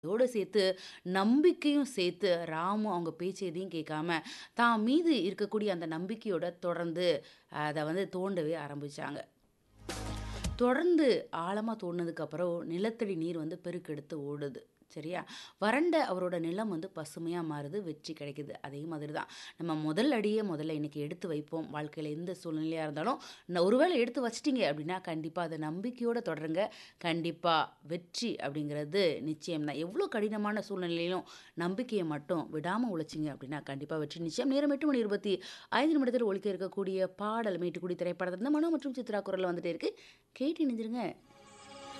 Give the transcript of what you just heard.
அதோட சேர்த்து நம்பிக்கையும் சேர்த்து ராமு அவங்க பேச்சு எதையும் கேட்காம, தான் மீது இருக்கக்கூடிய அந்த நம்பிக்கையோட தொடர்ந்து அத வந்து தோண்டவே ஆரம்பிச்சாங்க. தொடர்ந்து ஆழமா தோண்டுனதுக்கப்புறம் நிலத்தடி நீர் வந்து பெருக்கெடுத்து ஓடுது. சரியா? வறண்ட அவரோட நிலம் வந்து பசுமையா மாறுது. வெற்றி கிடைக்குது. அதே மாதிரி தான். நம்ம முதல் அடிய முதல்ல இன்னைக்கு எடுத்து வைப்போம். வாழ்க்கையில எந்த சூழ்நிலையா இருந்தாலும், ந ஒருவேளை எடுத்து வச்சுட்டீங்க அப்படின்னா, கண்டிப்பா அத நம்பிக்கையோட தொடருங்க. கண்டிப்பா வெற்றி அப்படிங்கிறது நிச்சயம் தான். எவ்வளோ கடினமான சூழ்நிலையிலும் நம்பிக்கைய மட்டும் விடாம உழைச்சீங்க அப்படின்னா, கண்டிப்பா வெற்றி நிச்சயம். நேரம் 8 மணி 25 நிமிடத்தில் ஒலிக்க இருக்கக்கூடிய பாடல் மேட்டுக்குடி திரைப்படத்திலிருந்து மனோ மற்றும் சித்ரா குரல்ல வந்துட்டே இருக்கு. கேட்டு இணைஞ்சிருங்க.